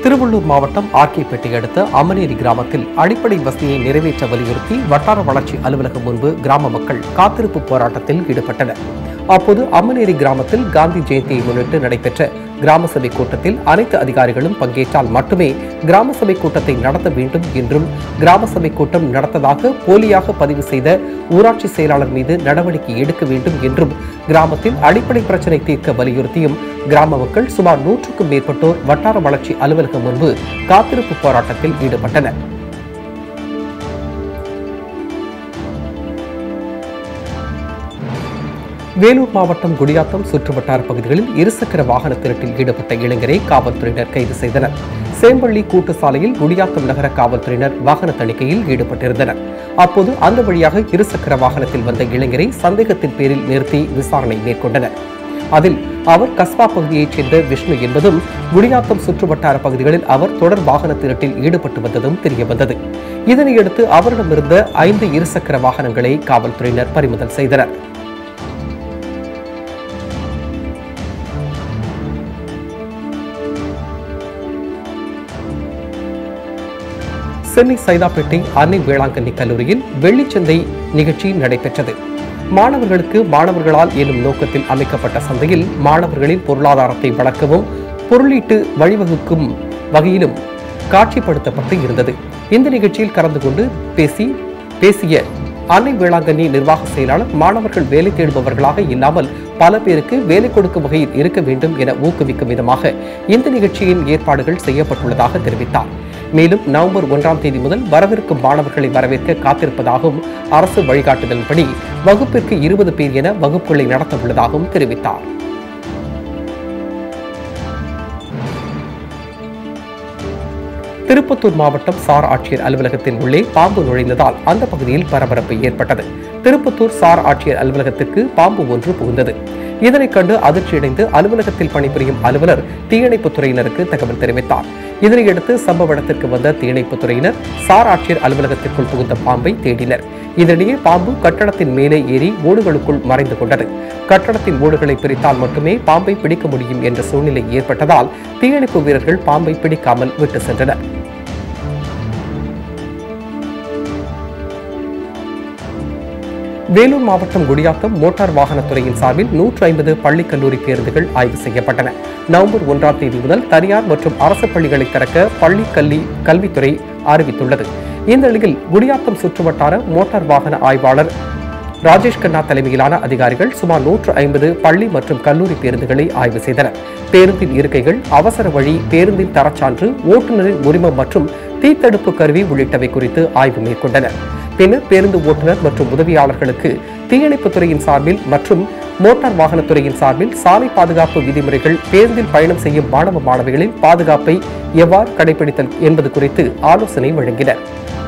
திருவள்ளூர் மாவட்டம் ஆர்கேப்பேட்டை அடுத்த அமனேரி கிராமத்தில் அடிப்படை வசதியை நிறைவேற்ற வலியுறுத்தி வட்டார வளர்ச்சி அலுவலகம் முன்பு கிராம மக்கள் காத்திருப்பு போராட்டத்தில் ஈடுபட்டனர் அப்போது அம்மனேரி கிராமத்தில் காந்தி ஜெயந்தியை முன்னிட்டு நடைபெற்ற கிராம சபை கூட்டத்தில் அனைத்து அதிகாரிகளும் பங்கேற்றால் மட்டுமே கிராம சபை கூட்டத்தை நடத்த வேண்டும் என்றும் கிராம சபை கூட்டம் நடத்ததாக போலியாக பதிவு செய்த ஊராட்சி செயலாளர் மீது நடவடிக்கை எடுக்க வேண்டும் என்றும் கிராமத்தில் அடிப்படை பிரச்சினை தீர்க்க வலியுறுத்தியும் கிராம மக்கள் சுமார் நூற்றுக்கும் மேற்பட்டோர் வட்டார வளர்ச்சி அலுவலகம் முன்பு காத்திருப்பு போராட்டத்தில் ஈடுபட்டனர் வேலூர் மாவட்டம் குடியாத்தம் சுற்றுவட்டார பகுதிகளில் இருசக்கர வாகன திருட்டில் ஈடுபட்ட இளைஞரை காவல்துறையினர் கைது செய்தனர் சேம்பள்ளி கூட்டு சாலையில் குடியாத்தம் நகர காவல்துறையினர் வாகன தணிக்கையில் ஈடுபட்டிருந்தனர் அப்போது அந்த வழியாக இருசக்கர வாகனத்தில் வந்த இளைஞரை சந்தேகத்தின் பேரில் நிறுத்தி விசாரணை மேற்கொண்டனர் அதில் அவர் கஸ்பா பகுதியைச் சேர்ந்த விஷ்ணு என்பதும் குடியாத்தம் சுற்றுவட்டார பகுதிகளில் அவர் தொடர் வாகன திருட்டில் ஈடுபட்டு வந்ததும் தெரியவந்தது இதனையடுத்து அவரிடமிருந்த ஐந்து இருசக்கர வாகனங்களை காவல்துறையினர் பறிமுதல் செய்தனர் சென்னை சைதாப்பேட்டை அன்னை வேளாங்கண்ணி கல்லூரியில் வெள்ளிச்சந்தை நிகழ்ச்சி நடைபெற்றது மாணவர்களுக்கு மாணவர்களால் எனும் நோக்கத்தில் அமைக்கப்பட்ட சந்தையில் மாணவர்களின் பொருளாதாரத்தை வளர்க்கவும் பொருளீட்டு வழிவகுக்கும் வகையிலும் காட்சிப்படுத்தப்பட்டு இருந்தது இந்த நிகழ்ச்சியில் கலந்து கொண்டு பேசி பேசிய அன்னை வேளாங்கண்ணி நிர்வாக செயலாளர் மாணவர்கள் வேலை தேடுபவர்களாக இல்லாமல் பல பேருக்கு வேலை கொடுக்கும் வகையில் இருக்க வேண்டும் என ஊக்குவிக்கும் விதமாக இந்த நிகழ்ச்சியின் ஏற்பாடுகள் செய்யப்பட்டுள்ளதாக தெரிவித்தார் மேலும் நவம்பர் ஒன்றாம் தேதி முதல் வரவிருக்கும் மாணவர்களை வரவேற்க காத்திருப்பதாகவும் அரசு வழிகாட்டுதலின்படி வகுப்பிற்கு இருபது பேர் என வகுப்புகளை நடத்த உள்ளதாகவும் தெரிவித்தார் திருப்பத்தூர் மாவட்டம் சார் ஆட்சியர் அலுவலகத்தின் உள்ளே பாம்பு நுழைந்ததால் அந்த பகுதியில் பரபரப்பு ஏற்பட்டது திருப்பத்தூர் சார் ஆட்சியர் அலுவலகத்திற்கு பாம்பு ஒன்று புகுந்தது இதனைக் கண்டு அதிர்ச்சியடைந்து அலுவலகத்தில் பணிபுரியும் அலுவலர் தீயணைப்புத் துறையினருக்கு தகவல் தெரிவித்தார் இதனையடுத்து சம்பவ இடத்திற்கு வந்த தீயணைப்புத் துறையினர் சார் ஆட்சியர் அலுவலகத்திற்குள் புகுந்த பாம்பை தேடினர் இதனிடையே பாம்பு கட்டடத்தின் மேலே ஏறி ஓடுகளுக்குள் மறைந்து கொண்டது கட்டடத்தின் ஓடுகளை பிரித்தால் மட்டுமே பாம்பை பிடிக்க முடியும் என்ற சூழ்நிலை ஏற்பட்டதால் தீயணைப்பு வீரர்கள் பாம்பை பிடிக்காமல் விட்டு சென்றனர் வேலூர் மாவட்டம் குடியாத்தம் மோட்டார் வாகனத்துறையின் சார்பில் நூற்று ஐம்பது பள்ளி கல்லூரி பேருந்துகள் ஆய்வு செய்யப்பட்டன நவம்பர் ஒன்றாம் தேதி முதல் தனியார் மற்றும் அரசு பள்ளிகளை திறக்க பள்ளி கல்வி கல்வித்துறை அறிவித்துள்ளது இந்த நிலையில் குடியாத்தம் சுற்றுவட்டார மோட்டார் வாகன ஆய்வாளர் ராஜேஷ் கண்ணா தலைமையிலான அதிகாரிகள் சுமார் நூற்று ஐம்பது பள்ளி மற்றும் கல்லூரி பேருந்துகளை ஆய்வு செய்தனர் பேருந்தின் இருக்கைகள் அவசர வழி பேருந்தின் தரச்சான்று ஓட்டுநரின் உரிமம் மற்றும் தீத்தடுப்பு கருவி உள்ளிட்டவை குறித்து ஆய்வு மேற்கொண்டனர் பின்னர் பேருந்து ஓட்டுநர் மற்றும் உதவியாளர்களுக்கு தீயணைப்புத் துறையின் சார்பில் மற்றும் மோட்டார் வாகனத்துறையின் சார்பில் சாலை பாதுகாப்பு விதிமுறைகள் பேருந்தில் பயணம் செய்யும் மாணவ மாணவிகளின் பாதுகாப்பை எவ்வாறு கடைபிடித்தல் என்பது குறித்து ஆலோசனை வழங்கினர்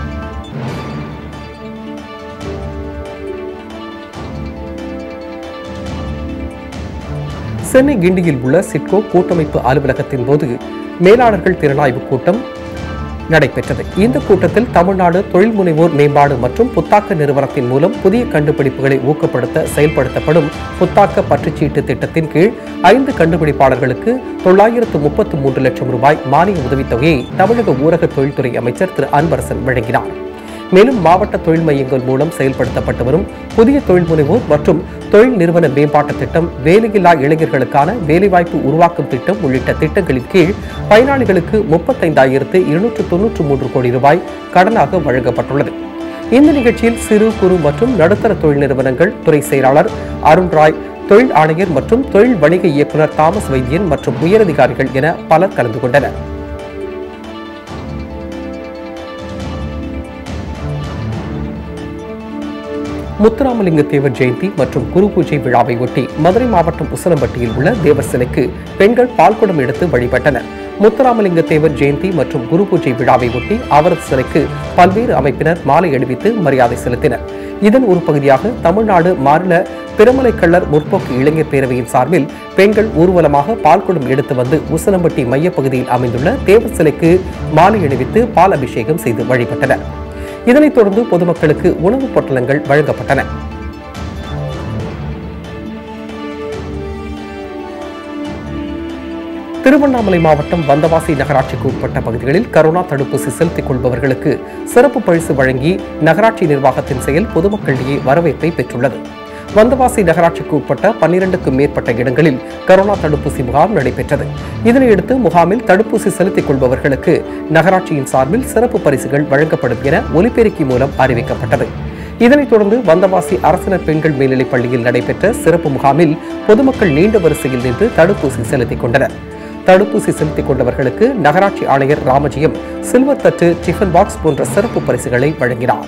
சென்னை கிண்டியில் உள்ள சிட்கோ கூட்டமைப்பு அலுவலகத்தின் போது மேலாளர்கள் திறனாய்வு கூட்டம் நடைபெற்றது இந்த கூட்டத்தில் தமிழ்நாடு தொழில் முனைவோர் மேம்பாடு மற்றும் புத்தாக்க நிறுவனத்தின் மூலம் புதிய கண்டுபிடிப்புகளை ஊக்கப்படுத்த செயல்படுத்தப்படும் புத்தாக்க பற்றுச்சீட்டு திட்டத்தின் கீழ் ஐந்து கண்டுபிடிப்பாளர்களுக்கு தொள்ளாயிரத்து முப்பத்து மூன்று லட்சம் ரூபாய் மானிய உதவித்தொகையை தமிழக ஊரக தொழில்துறை அமைச்சர் திரு அன்பரசன் வழங்கினார் மேலும் மாவட்ட தொழில் மையங்கள் மூலம் செயல்படுத்தப்பட்டு வரும் புதிய தொழில் முனைவோர் மற்றும் தொழில் நிறுவன மேம்பாட்டு திட்டம் வேலையில்லா இளைஞர்களுக்கான வேலைவாய்ப்பு உருவாக்கும் திட்டம் உள்ளிட்ட திட்டங்களின் கீழ் பயனாளிகளுக்கு முப்பத்தைந்தாயிரத்து இருநூற்று தொன்னூற்று மூன்று கோடி ரூபாய் கடனாக வழங்கப்பட்டுள்ளது இந்த நிகழ்ச்சியில் சிறு குறு மற்றும் நடுத்தர தொழில் நிறுவனங்கள் துறை செயலாளர் அருண் ராய் தொழில் ஆணையர் மற்றும் தொழில் வணிக இயக்குநர் தாமஸ் வைத்தியன் மற்றும் உயரதிகாரிகள் என பலர் கலந்து கொண்டனர் முத்துராமலிங்க தேவர் ஜெயந்தி மற்றும் குரு பூஜை விழாவை ஒட்டி மதுரை மாவட்டம் உசலம்பட்டியில் உள்ள தேவர் சிலைக்கு பெண்கள் பால்குடம் எடுத்து வழிபட்டனர் முத்துராமலிங்க தேவர் ஜெயந்தி மற்றும் குரு பூஜை விழாவை ஒட்டி அவரது சிலைக்கு பல்வேறு அமைப்பினர் மாலை அணிவித்து மரியாதை செலுத்தினர் இதன் ஒரு பகுதியாக தமிழ்நாடு மாநில திருமலைக்கள்ளர் முற்போக்கு இளைஞர் பேரவையின் சார்பில் பெண்கள் ஊர்வலமாக பால்குடம் எடுத்து வந்து உசலம்பட்டி மையப்பகுதியில் அமைந்துள்ள தேவர் சிலைக்கு மாலை அணிவித்து பால் அபிஷேகம் செய்து வழிபட்டனர் இதனைத் தொடர்ந்து பொதுமக்களுக்கு உணவுப் பொட்டலங்கள் வழங்கப்பட்டன திருவண்ணாமலை மாவட்டம் வந்தவாசி நகராட்சிக்கு உட்பட்ட பகுதிகளில் கரோனா தடுப்பூசி செலுத்திக் கொள்பவர்களுக்கு சிறப்பு பரிசு வழங்கி நகராட்சி நிர்வாகத்தின் செயல் பொதுமக்களிடையே வரவேற்பை பெற்றுள்ளது வந்தவாசி நகராட்சிக்கு உட்பட்ட பன்னிரண்டுக்கும் மேற்பட்ட இடங்களில் கரோனா தடுப்பூசி முகாம் நடைபெற்றது இதனையடுத்து முகாமில் தடுப்பூசி செலுத்திக் கொள்பவர்களுக்கு நகராட்சியின் சார்பில் சிறப்பு பரிசுகள் வழங்கப்படும் என ஒலிபெருக்கி மூலம் அறிவிக்கப்பட்டது இதனைத் தொடர்ந்து வந்தவாசி அரசினர் பெண்கள் மேல்நிலைப் பள்ளியில் நடைபெற்ற சிறப்பு முகாமில் பொதுமக்கள் நீண்ட வரிசையில் நின்று தடுப்பூசி செலுத்திக் கொண்டனர் தடுப்பூசி செலுத்திக் கொண்டவர்களுக்கு நகராட்சி ஆணையர் ராமஜியம் சில்வர் தட்டு டிஃபன் பாக்ஸ் போன்ற சிறப்பு பரிசுகளை வழங்கினார்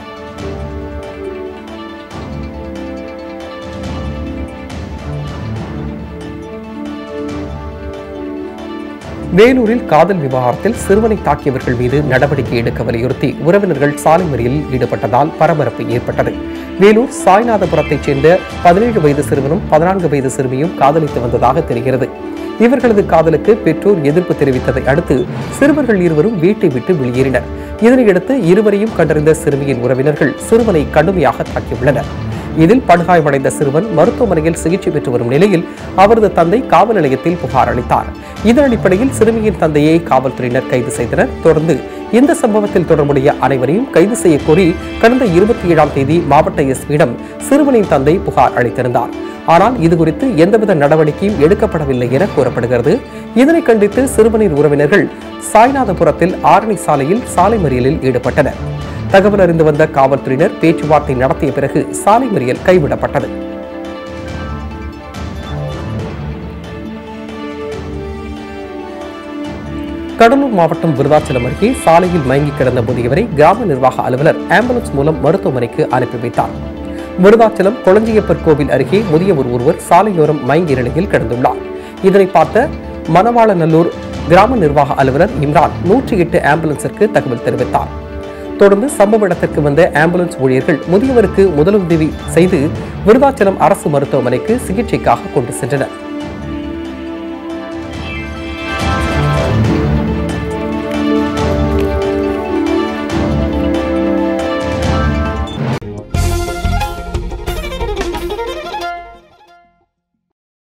வேலூரில் காதல் விவகாரத்தில் சிறுவனை தாக்கியவர்கள் மீது நடவடிக்கை எடுக்க வலியுறுத்தி உறவினர்கள் சாலை மறியலில் ஈடுபட்டதால் பரபரப்பு ஏற்பட்டது வேலூர் சாய்நாதபுரத்தைச் சேர்ந்த பதினேழு வயது சிறுவனும் பதினான்கு வயது சிறுமியும் காதலித்து வந்ததாக தெரிகிறது இவர்களது காதலுக்கு பெற்றோர் எதிர்ப்பு தெரிவித்ததை அடுத்து சிறுவர்கள் இருவரும் வீட்டை விட்டு வெளியேறினர் இதனையடுத்து இருவரையும் கண்டறிந்த சிறுமியின் உறவினர்கள் சிறுவனை கடுமையாக தாக்கியுள்ளனர் இதில் படுகாயமடைந்த சிறுவன் மருத்துவமனையில் சிகிச்சை பெற்று வரும் நிலையில் அவரது தந்தை காவல் நிலையத்தில் புகார் அளித்தார் இதன் அடிப்படையில் சிறுமியின் தந்தையை காவல்துறையினர் கைது செய்தனர் தொடர்ந்து இந்த சம்பவத்தில் தொடர்புடைய அனைவரையும் கைது செய்ய கோரி கடந்த இருபத்தி ஏழாம் தேதி மாவட்ட எஸ்பியிடம் சிறுவனின் தந்தை புகார் அளித்திருந்தார் ஆனால் இதுகுறித்து எந்தவித நடவடிக்கையும் எடுக்கப்படவில்லை என கூறப்படுகிறது இதனை கண்டித்து சிறுவனின் உறவினர்கள் சாய்நாதபுரத்தில் ஆரணி சாலையில் சாலை மறியலில் ஈடுபட்டனர் தகவல் அறிந்து வந்த காவல்துறையினர் பேச்சுவார்த்தை நடத்திய பிறகு சாலை மறியல் கைவிடப்பட்டது கடலூர் மாவட்டம் விருதாச்சலம் அருகே சாலையில் மயங்கி கிடந்த முதியவரை கிராம நிர்வாக அலுவலர் ஆம்புலன்ஸ் மூலம் மருத்துவமனைக்கு அனுப்பி வைத்தார் விருதாச்சலம் கொளஞ்சியப்பர் கோவில் அருகே முதியவர் ஒருவர் சாலையோரம் மயங்கிய நிலையில் கிடந்துள்ளார் இதனை பார்த்த மணவாளநல்லூர் கிராம நிர்வாக அலுவலர் இம்ரான் நூற்றி எட்டு ஆம்புலன்ஸிற்கு தகவல் தெரிவித்தார் தொடர்ந்து சம்பவ இடத்திற்கு வந்த ஆம்புலன்ஸ் ஊழியர்கள் முதியவருக்கு முதலுதவி செய்து விருதாச்சலம் அரசு மருத்துவமனைக்கு சிகிச்சைக்காக கொண்டு சென்றனர்